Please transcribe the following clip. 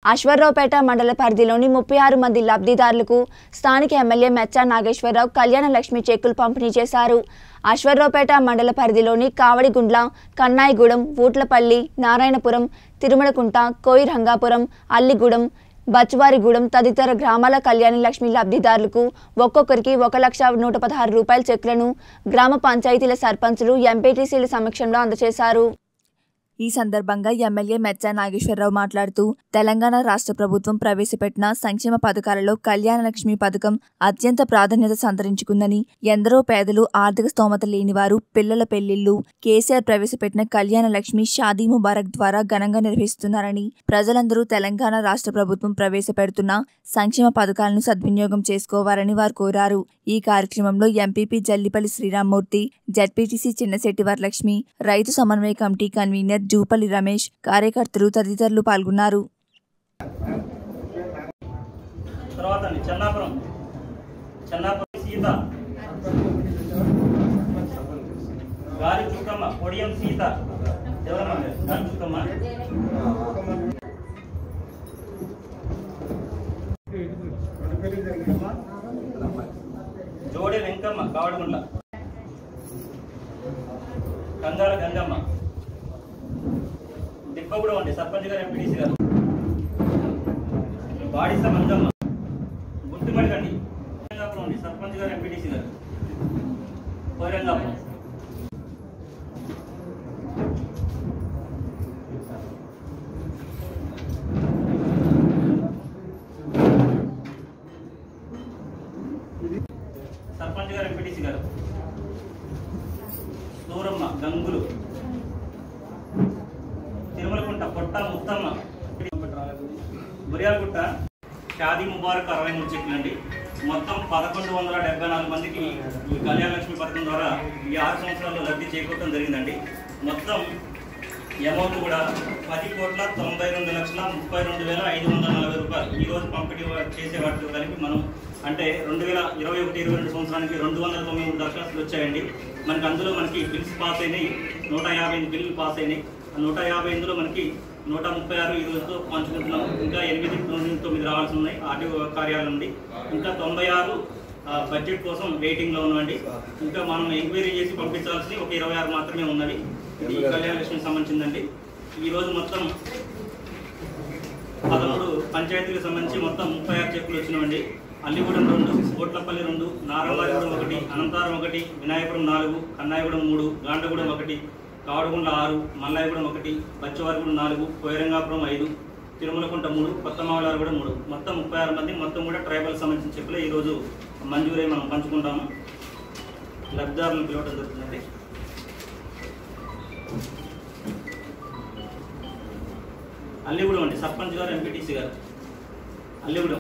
అశ్వరావుపేట మండల పరిధిలోని ముప్పై ఆరు మంది లబ్ధిదారులకు స్థానిక ఎమ్మెల్యే మెచ్చా నాగేశ్వరరావు కళ్యాణ లక్ష్మి చెక్కులు పంపిణీ చేశారు అశ్వరావుపేట మండల పరిధిలోని కావడిగుండ్ల కన్నాయిగూడెం ఊట్లపల్లి నారాయణపురం తిరుమలకుంట కోయి రంగాపురం అల్లిగూడెం బచ్వారిగూడెం తదితర గ్రామాల కళ్యాణ లక్ష్మి లబ్ధిదారులకు ఒక్కొక్కరికి ఒక లక్ష నూట పదహారు రూపాయల చెక్కులను గ్రామ పంచాయతీల సర్పంచులు ఎంపీటీసీల సమక్షంలో అందజేశారు ఈ సందర్భంగా ఎమ్మెల్యే మెచ్చా నాగేశ్వరరావు మాట్లాడుతూ తెలంగాణ రాష్ట్ర ప్రభుత్వం ప్రవేశపెట్టిన సంక్షేమ పథకాలలో కళ్యాణ లక్ష్మి పథకం అత్యంత ప్రాధాన్యత సంతరించుకుందని ఎందరో పేదలు ఆర్థిక స్తోమత లేని వారు పిల్లల పెళ్లిళ్లు కేసీఆర్ ప్రవేశపెట్టిన కళ్యాణ లక్ష్మి షాదీ ముబారక్ ద్వారా ఘనంగా నిర్వహిస్తున్నారని ప్రజలందరూ తెలంగాణ రాష్ట్ర ప్రభుత్వం ప్రవేశపెడుతున్న సంక్షేమ పథకాలను సద్వినియోగం చేసుకోవాలని వారు కోరారు ఈ కార్యక్రమంలో ఎంపీపీ జల్లిపల్లి శ్రీరామ్మూర్తి జడ్పీటీసీ చిన్నశెట్టి వరలక్ష్మి రైతు సమన్వయ కమిటీ కన్వీనర్ జూపల్లి రమేష్ కార్యకర్తలు తదితరులు పాల్గొన్నారు తర్వాత అండి చెన్నాపురం చెన్నాపురం సీత గాలి చుక్కమ్మ పొడియం సీత ఎవరమ్మా మీరు? గాలి చుక్కమ్మ జోడే వెంకమ్మ కావడముండ్ల కంగాల గంగమ్మ దిబ్బగూడెం అండి సర్పంచ్ గారు ఎంపీడీసీ గారు బాడిస మంగమ్మ గుర్తుపడకండి కోరంగాపురం అండి సర్పంచ్ గారు ఎంపీటీసీ గారు కోరంగాపురం సర్పంచ్ గారు ఎంపీటీసీ గారు సూరమ్మ గంగులు తిరుమలకుంట పొట్ట ముత్తమ్మ బురియాలగుట్ట షాదీ ముబారక్ అరవై మూడు చెక్కులు అండి మొత్తం పదకొండు వందల డెబ్బై నాలుగు మందికి ఈ కళ్యాణ లక్ష్మి పథకం ద్వారా ఈ ఆరు సంవత్సరాల్లో లబ్ధి చేకూరడం జరిగిందండి మొత్తం అమౌంట్ కూడా పది కోట్ల తొంభై రెండు లక్షల ముప్పై రెండు వేల ఐదు వందల నలభై రూపాయలు ఈ రోజు పంపిణీ చేసే వాటితో కలిపి మనం అంటే రెండు వేల ఇరవై ఒకటి ఇరవై రెండు సంవత్సరానికి రెండు వందల తొంభై మూడు దరఖాస్తులు వచ్చాయండి మనకి అందులో మనకి బిల్స్ పాస్ అయినాయి నూట యాభై ఎనిమిది బిల్లు పాస్ అయినాయి ఆ నూట యాభై ఎనిమిదిలో మనకి నూట ముప్పై ఆరు ఈ రోజుతో పంచుకుంటున్నాం ఇంకా ఎనిమిది తొమ్మిది తొమ్మిది రావాల్సి ఉన్నాయి ఆర్టీఓ కార్యాలయం నుండి ఇంకా తొంభై ఆరు ఆ, బడ్జెట్ కోసం వెయిటింగ్లో ఉన్నామండి ఇంకా మనం ఎంక్వైరీ చేసి పంపించాల్సి ఒక ఇరవై ఆరు మాత్రమే ఉన్నది ఇది కళ్యాణ లక్ష్మికి సంబంధించిందండి ఈ రోజు మొత్తం పదమూడు పంచాయతీలకు సంబంధించి మొత్తం ముప్పై ఆరు చెక్కులు వచ్చినామండి అల్లిగూడెం రెండు కోట్లపల్లి రెండు నారాయణగూడెం ఒకటి అనంతారం ఒకటి వినాయకురం నాలుగు కన్నాయగూడెం మూడు గాండగూడెం ఒకటి కావడగుండ ఆరు మల్లాయగూడెం ఒకటి బచ్చవారిగూడెం నాలుగు కోయరంగాపురం ఐదు తిరుమలకుంట మూడు కొత్త మావలారు కూడా మూడు మొత్తం ముప్పై ఆరు మంది మొత్తం కూడా ట్రైబల్ సంబంధించిన చెప్పులే ఈరోజు మంజూరై మనం పంచుకుంటాము లబ్ధిదారులను పిలవడం జరుగుతుందండి అల్లిగూడెం అండి సర్పంచ్ గారు ఎంపీటీసీ గారు అల్లిగూడెం